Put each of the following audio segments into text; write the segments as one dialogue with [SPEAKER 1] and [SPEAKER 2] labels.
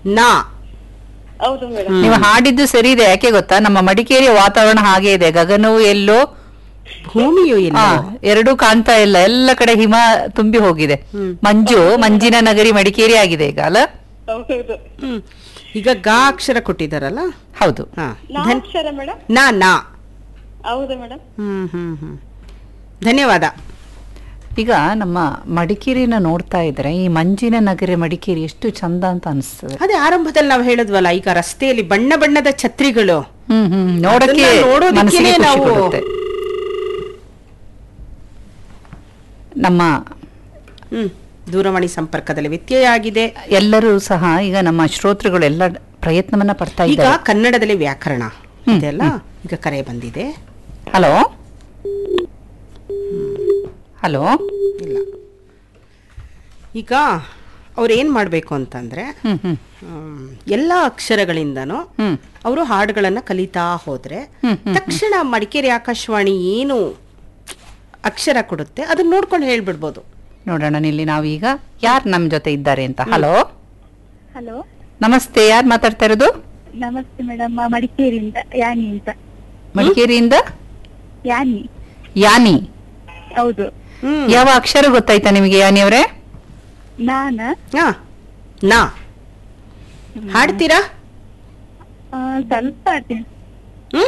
[SPEAKER 1] ನಾ
[SPEAKER 2] ಹೌದು ಮೇಡಮ್
[SPEAKER 3] ನೀವು ಹಾಡಿದ್ದು ಸರಿ ಇದೆ ಯಾಕೆ ಗೊತ್ತಾ ನಮ್ಮ ಮಡಿಕೇರಿಯ ವಾತಾವರಣ ಹಾಗೆ ಇದೆ ಗಗನವೂ ಎಲ್ಲೋ
[SPEAKER 1] ಭೂಮಿಯು ಇಲ್ಲ
[SPEAKER 3] ಆ, ಎರಡೂ ಕಾಣ್ತಾ ಇಲ್ಲ ಎಲ್ಲ ಕಡೆ ಹಿಮ ತುಂಬಿ ಹೋಗಿದೆ
[SPEAKER 1] ಹ್ಮ್.
[SPEAKER 3] ಮಂಜು ಮಂಜಿನ ನಗರಿ ಮಡಿಕೇರಿ ಆಗಿದೆ ಈಗ ಅಲ್ಲ
[SPEAKER 2] ಹೌದು
[SPEAKER 1] ಹ್ಮ್ ಈಗ ಗಾ ಅಕ್ಷರ ಕೊಟ್ಟಿದಾರಲ್ಲ
[SPEAKER 3] ಹೌದು
[SPEAKER 1] ಹಾ
[SPEAKER 2] ನಾ
[SPEAKER 1] ಧನ್-
[SPEAKER 2] ಅಕ್ಷರ ಮೇಡಮ್
[SPEAKER 1] ನಾ ನಾ
[SPEAKER 2] ಹೌದು ಮೇಡಮ್
[SPEAKER 1] ಹ್ಮ್ ಹ್ಮ್ ಹ್ಮ್ ಧನ್ಯವಾದ
[SPEAKER 3] ಈಗ ನಮ್ಮ ಮಡಿಕೇರಿನ ನೋಡ್ತಾ ಇದ್ರೆ ಈ ಮಂಜಿನ ನಗರಿ ಮಡಿಕೇರಿ ಎಷ್ಟು ಚಂದ ಅಂತ ಅನಿಸ್ತದೆ
[SPEAKER 1] ಅದೇ ಆರಂಭದಲ್ಲಿ ನಾವು ಹೇಳಿದ್ವಲ್ಲ ಈಗ ರಸ್ತೆಯಲ್ಲಿ ಬಣ್ಣ ಬಣ್ಣದ ಛತ್ರಿಗಳು
[SPEAKER 3] ಹ್ಮ್ ಹ್ಮ್ ನೋಡಕ್ಕೆ
[SPEAKER 1] ಅದನ್ನ ನೋಡೋದಕ್ಕೇನೆ
[SPEAKER 3] ಮನಸ್ಸಿಗೆ ಖುಷಿ
[SPEAKER 1] ನಾವು-
[SPEAKER 3] ಕೊಡುತ್ತೆ ನಮ್ಮ
[SPEAKER 1] ಹ್ಮ್ ದೂರವಾಣಿ ಸಂಪರ್ಕದಲ್ಲಿ ವ್ಯತ್ಯಯ ಆಗಿದೆ
[SPEAKER 3] ಎಲ್ಲರೂ ಸಹ ಈಗ ನಮ್ಮ ಶ್ರೋತೃಗಳು ಎಲ್ಲ ಪ್ರಯತ್ನವನ್ನ ಪಡ್ತಾ
[SPEAKER 1] ಈಗ
[SPEAKER 3] ಇದ್ದಾರೆ
[SPEAKER 1] ಕನ್ನಡದಲ್ಲಿ ವ್ಯಾಕರಣ
[SPEAKER 3] ಹ್ಮ್,
[SPEAKER 1] ಇದೆಲ್ಲ ಈಗ ಕರೆ ಬಂದಿದೆ
[SPEAKER 3] ಹಲೋ ಹಲೋ
[SPEAKER 1] ಇಲ್ಲ ಈಗ ಅವ್ರು ಏನ್ ಮಾಡ್ಬೇಕು ಅಂತಂದ್ರೆ
[SPEAKER 3] ಹ್ಮ್ ಹ್ಮ್
[SPEAKER 1] ಹ್ಮ್, ಎಲ್ಲ ಅಕ್ಷರಗಳಿಂದನೂ
[SPEAKER 3] ಹ್ಮ್
[SPEAKER 1] ಅವರು ಹಾಡುಗಳನ್ನ ಕಲಿತಾ ಹೋದ್ರೆ
[SPEAKER 3] ಹ್ಮ್, ಹ್ಮ್,
[SPEAKER 1] ತಕ್ಷಣ ಮಡಿಕೇರಿ ಆಕಾಶವಾಣಿ ಏನು ಅಕ್ಷರ ಕೊಡುತ್ತೆ ಅದನ್ನ ನೋಡ್ಕೊಂಡು ಹೇಳ್ಬಿಡ್ಬೋದು
[SPEAKER 3] ನೋಡೋಣ ಇಲ್ಲಿ ನಾವೀಗ ಯಾರು ನಮ್ಮ ಜೊತೆ ಇದ್ದಾರೆ ಅಂತ ಹಲೋ
[SPEAKER 2] ಹಲೋ
[SPEAKER 3] ನಮಸ್ತೆ ಯಾರು ಮಾತಾಡ್ತಾ ಇರೋದು
[SPEAKER 2] ನಮಸ್ತೆ ಮೇಡಮ್ ಮಡಿಕೇರಿಯಿಂದ ಯಾನಿ ಅಂತ
[SPEAKER 3] ಮಡಿಕೇರಿಯಿಂದ
[SPEAKER 2] ಯಾನಿ
[SPEAKER 3] ಯಾನಿ
[SPEAKER 2] ಹೌದು
[SPEAKER 1] ಹ್ಮ್
[SPEAKER 3] ಯಾವ ಅಕ್ಷರ ಗೊತ್ತಾಯ್ತಾ ನಿಮಗೆ ಯಾನಿ ಅವರೇ
[SPEAKER 2] ನಾನ
[SPEAKER 1] ಹಾ ನಾ ಹಾಡ್ತೀರಾ
[SPEAKER 2] ಆ, ಸ್ವಲ್ಪ ಆಡ್ತೀನಿ
[SPEAKER 1] ಹ್ಮ್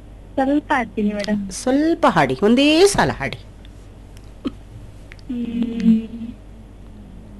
[SPEAKER 2] ಸ್ವಲ್ಪ ಆಡ್ತೀನಿ ಮೇಡಮ್
[SPEAKER 1] ಸ್ವಲ್ಪ ಹಾಡಿ ಒಂದೇ ಸಾಲ ಹಾಡಿ
[SPEAKER 2] ಹ್ಮ್